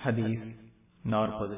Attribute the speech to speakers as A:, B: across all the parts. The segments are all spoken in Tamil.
A: ஹதீஸ் நாற்பது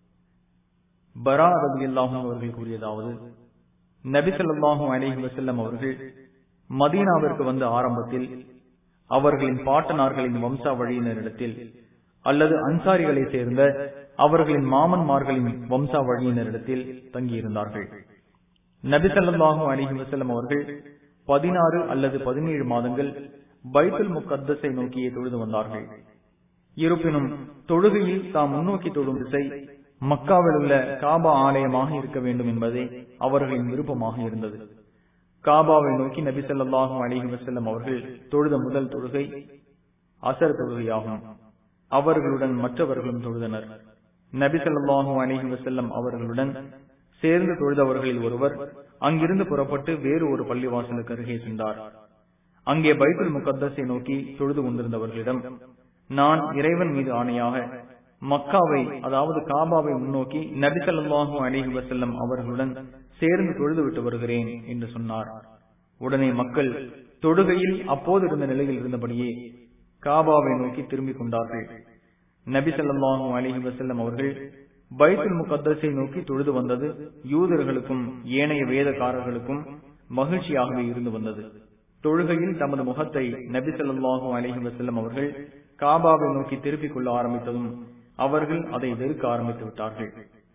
A: பரா ரவி அல்லாஹும் அவர்கள் கூறியதாவது நபிசல்லாஹும் அலிஹி வசல்லம் அவர்கள் மதீனாவிற்கு வந்த ஆரம்பத்தில் அவர்களின் பாட்டனார்களின் வம்சா வழியினரிடத்தில் அல்லது அன்சாரிகளை சேர்ந்த அவர்களின் மாமன்மார்களின் வம்சா வழியினரிடத்தில் தங்கியிருந்தார்கள் நபிசல்லாஹும் அலிஹி வசல்லம் அவர்கள் பதினாறு அல்லது பதினேழு மாதங்கள் பைத்துல் முக்கத்தஸை நோக்கியே தொழுது வந்தார்கள் இருப்பினும் தொழுகையில் தாம் முன்னோக்கி தொழும் திசை மக்காவில் உள்ள காபா ஆலயமாக இருக்க வேண்டும் என்பதே அவர்களின் விருப்பமாக இருந்தது காபாவை நோக்கி நபி சொல்லாஹும் அலிஹி வசல்லம் அவர்கள் தொழுத முதல் தொழுகை அசர் தொழுகையாகும் அவர்களுடன் மற்றவர்களும் தொழுதனர் நபி சொல்லாஹும் அலிஹி வசல்லம் அவர்களுடன் சேர்ந்து தொழுதவர்களில் ஒருவர் அங்கிருந்து புறப்பட்டு வேறு ஒரு பள்ளிவாசலுக்கு அருகே சென்றார் அங்கே பைத்துல் முகத்தஸை நோக்கி தொழுது கொண்டிருந்தவர்களிடம் நான் இறைவன் மீது ஆணையாக மக்காவை அதாவது காபாவை முன்னோக்கி நபிசல்லாஹூ அலிஹி வசல்லம் அவர்களுடன் சேர்ந்து தொழுது விட்டு வருகிறேன் என்று சொன்னார் உடனே மக்கள் தொழுகையில் அப்போது இருந்த நிலையில் இருந்தபடியே காபாவை நோக்கி திரும்பிக் கொண்டார்கள் நபிசல்லாஹூ அலிஹி வசல்லம் அவர்கள் பைத்துல் முகத்தஸை நோக்கி தொழுது வந்தது யூதர்களுக்கும் ஏனைய வேதக்காரர்களுக்கும் மகிழ்ச்சியாகவே இருந்து வந்தது தொழுகையில் தமது முகத்தை நபி சொல்லாஹு அலஹி வசல்லம் அவர்கள் காபாவை நோக்கி திருப்பிக் கொள்ள ஆரம்பித்ததும் அவர்கள் அதை வெறுக்க ஆரம்பித்து விட்டார்கள்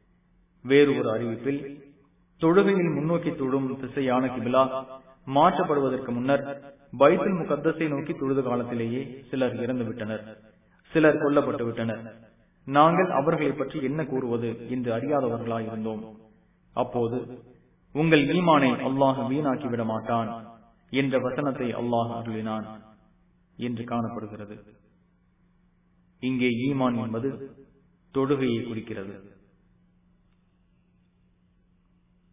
A: வேறு ஒரு அறிவிப்பில் தொழுகையில் முன்னோக்கி தொழும் திசையான கிபிலா மாற்றப்படுவதற்கு முன்னர் பைத்துல் முகத்தஸை நோக்கி தொழுது காலத்திலேயே சிலர் இறந்து விட்டனர் சிலர் கொல்லப்பட்டு விட்டனர் நாங்கள் அவர்களை பற்றி என்ன கூறுவது என்று அறியாதவர்களாய் இருந்தோம் அப்போது உங்கள் ஈமானை அல்லாஹ் வீணாக்கி விட மாட்டான் என்ற வசனத்தை அல்லாஹ் அருளினான் என்று காணப்படுகிறது இங்கே ஈமான் என்பது தொடுகையை குறிக்கிறது